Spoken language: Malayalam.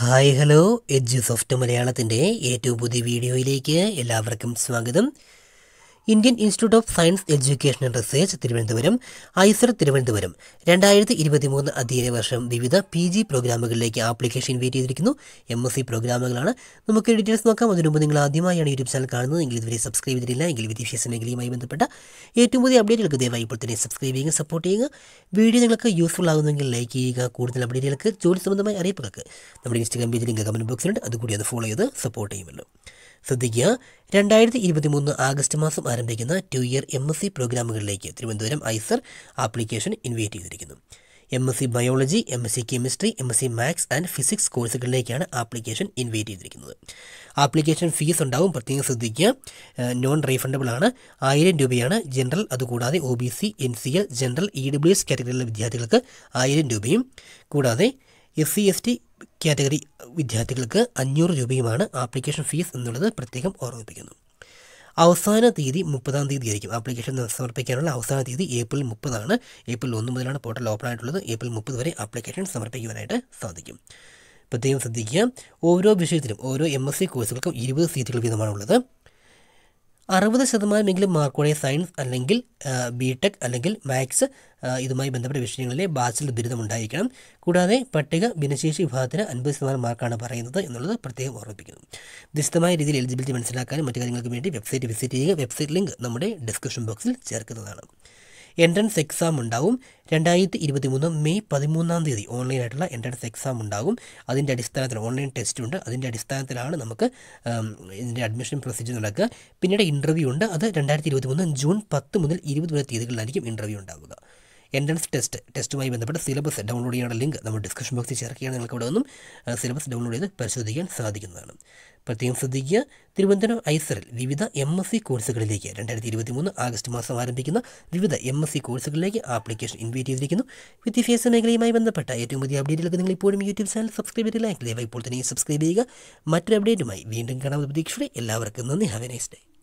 ഹായ് ഹലോ എഡ്ജ് സോഫ്റ്റ് മലയാളത്തിൻ്റെ ഏറ്റവും പുതിയ വീഡിയോയിലേക്ക് എല്ലാവർക്കും സ്വാഗതം Indian Institute of Science Education and Research Thiruvananthapuram IISER Thiruvananthapuram രണ്ടായിരത്തി ഇരുപത്തി മൂന്ന് അധ്യയന വർഷം വിവിധ പി ജി പ്രോഗ്രാമുകളിലേക്ക് ആപ്ലിക്കേഷൻ ഇൻവൈറ്റ് ചെയ്തിരിക്കുന്നു എം എസ് സി പ്രോഗ്രാമുകളാണ് നമുക്ക് ഡീറ്റെയിൽസ് നോക്കാം അതിനു മുമ്പ് നിങ്ങൾ ആദ്യമായാണ് യൂട്യൂബ് ചാനൽ കാണുന്നത് എങ്കിൽ ഇതുവരെ സബ്സ്ക്രൈബ് ചെയ്തിട്ടില്ല എങ്കിൽ വിദ്യാഭ്യാസ മേഖലയുമായി ബന്ധപ്പെട്ട ഏറ്റവും പുതിയ അപ്ഡേറ്റുകൾക്ക് ദയവായി ഇപ്പോൾ തന്നെ സബ്സ്ക്രൈബ് ചെയ്യുക സപ്പോർട്ട് ചെയ്യുക വീഡിയോ നിങ്ങൾക്ക് യൂസ്ഫുൾ ആകുന്നെങ്കിൽ ലൈക്ക് ചെയ്യുക കൂടുതൽ അപ്ഡേറ്റുകൾക്ക് ജോലി സംബന്ധമായ അറിയിപ്പുകൾക്ക് നമ്മുടെ ഇൻസ്റ്റാഗ്രാം പേജിൽ ലിങ്ക് കമൻറ്റ് ബോക്സിലുണ്ട് അതുകൂടി അത് ഫോളോ ചെയ്ത് സപ്പോർട്ട് ചെയ്യുമല്ലോ ശ്രദ്ധിക്കുക രണ്ടായിരത്തി ഇരുപത്തി മൂന്ന് ആഗസ്റ്റ് മാസം ആരംഭിക്കുന്ന two year M S C പ്രോഗ്രാമുകളിലേക്ക് തിരുവനന്തപുരം ഐസർ ആപ്ലിക്കേഷൻ ഇൻവൈറ്റ് ചെയ്തിരിക്കുന്നു M S C biology M S C chemistry M S C maths and physics കോഴ്സുകളിലേക്കാണ് ആപ്ലിക്കേഷൻ ഇൻവൈറ്റ് ചെയ്തിരിക്കുന്നത് ആപ്ലിക്കേഷൻ ഫീസ് ഉണ്ടാവും പ്രത്യേകം ശ്രദ്ധിക്കുക നോൺ റീഫണ്ടബിൾ ആണ് ആയിരം രൂപയാണ് ജനറൽ അതുകൂടാതെ O B C N C L general E W S കാറ്റഗറിയിലെ വിദ്യാർത്ഥികൾക്ക് ആയിരം രൂപയും കൂടാതെ S C S T category വിദ്യാർത്ഥികൾക്ക് അഞ്ഞൂറ് രൂപയുമാണ് ആപ്ലിക്കേഷൻ ഫീസ് എന്നുള്ളത് പ്രത്യേകം ഓർമ്മിപ്പിക്കുന്നു അവസാന തീയതി മുപ്പതാം തീയതി ആയിരിക്കും ആപ്ലിക്കേഷൻ സമർപ്പിക്കാനുള്ള അവസാന തീയതി ഏപ്രിൽ മുപ്പതാണ് ഏപ്രിൽ ഒന്ന് മുതലാണ് പോർട്ടൽ ഓപ്പൺ ആയിട്ടുള്ളത് ഏപ്രിൽ മുപ്പത് വരെ ആപ്ലിക്കേഷൻ സമർപ്പിക്കുവാനായിട്ട് സാധിക്കും പ്രത്യേകം ശ്രദ്ധിക്കുക ഓരോ വിഷയത്തിലും ഓരോ എം എസ് സി കോഴ്സുകൾക്കും ഇരുപത് സീറ്റുകൾ വീതമാണുള്ളത് അറുപത് ശതമാനമെങ്കിലും മാർക്കോടെ സയൻസ് അല്ലെങ്കിൽ ബി ടെക് അല്ലെങ്കിൽ മാത്സ് ഇതുമായി ബന്ധപ്പെട്ട വിഷയങ്ങളിലെ ബാച്ചിലർ ബിരുദം ഉണ്ടായിരിക്കണം കൂടാതെ പട്ടിക ഭിന്നശേഷി വിഭാഗത്തിന് അൻപത് ശതമാനം മാർക്കാണ് പറയുന്നത് എന്നുള്ളത് പ്രത്യേകം ഓർമ്മിപ്പിക്കുന്നു വിശദമായ രീതിയിൽ എലിജിബിലിറ്റി മനസ്സിലാക്കാനും മറ്റു കാര്യങ്ങൾക്ക് വേണ്ടി വെബ്സൈറ്റ് വിസിറ്റ് ചെയ്യുക വെബ്സൈറ്റ് ലിങ്ക് നമ്മുടെ ഡിസ്ക്രിപ്ഷൻ ബോക്സിൽ ചേർക്കുന്നതാണ് എൻട്രൻസ് എക്സാം ഉണ്ടാവും രണ്ടായിരത്തി ഇരുപത്തി മൂന്ന് മെയ് പതിമൂന്നാം തീയതി ഓൺലൈനായിട്ടുള്ള എൻട്രൻസ് എക്സാം ഉണ്ടാവും അതിൻ്റെ അടിസ്ഥാനത്തിൽ ഓൺലൈൻ ടെസ്റ്റ് ഉണ്ട് അതിൻ്റെ അടിസ്ഥാനത്തിലാണ് നമുക്ക് ഇതിൻ്റെ അഡ്മിഷൻ പ്രൊസീജിയർ നടക്കുക പിന്നീട് ഇൻ്റർവ്യൂ ഉണ്ട് അത് രണ്ടായിരത്തി ഇരുപത്തി മൂന്ന് ജൂൺ പത്ത് മുതൽ ഇരുപത് വരെ തീയതികളിലായിരിക്കും ഇൻ്റർവ്യൂ ഉണ്ടാവുക എൻട്രൻസ് ടെസ്റ്റ് ടെസ്റ്റുമായി ബന്ധപ്പെട്ട സിലബസ് ഡൗൺലോഡ് ചെയ്യാനുള്ള ലിങ്ക് നമ്മൾ ഡിസ്ക്രിപ്ഷൻ ബോക്സിൽ ചേർക്കുകയാണ് നിങ്ങൾക്ക് ഇവിടെ നിന്നും സിലബസ് ഡൗൺലോഡ് ചെയ്ത് പരിശോധിക്കാൻ സാധിക്കുന്നതാണ് പ്രത്യേകം ശ്രദ്ധിക്കുക തിരുവനന്തപുരം ഐസറിൽ വിവിധ എം എസ് സി കോഴ്സുകളിലേക്ക് രണ്ടായിരത്തി ഇരുപത്തി മൂന്ന് ആഗസ്റ്റ് മാസം ആരംഭിക്കുന്ന വിവിധ എം എസ് സി കോഴ്സുകളിലേക്ക് ആപ്ലിക്കേഷൻ ഇൻവൈറ്റ് ചെയ്തിരിക്കുന്നു വിദ്യാഭ്യാസ മേഖലയുമായി ബന്ധപ്പെട്ട ഏറ്റവും പുതിയ അപ്ഡേറ്റുകൾക്ക് നിങ്ങൾ ഇപ്പോഴും യൂട്യൂബ് ചാനൽ സബ്സ്ക്രൈബ് ചെയ്തില്ല ദയവായി ഇപ്പോൾ തന്നെ സബ്സ്ക്രൈബ് ചെയ്യുക മറ്റൊരു അപ്ഡേറ്റുമായി വീണ്ടും കാണാൻ പ്രതീക്ഷയോടെ എല്ലാവർക്കും നന്ദി ഹാവ് എ നൈസ് ഡേ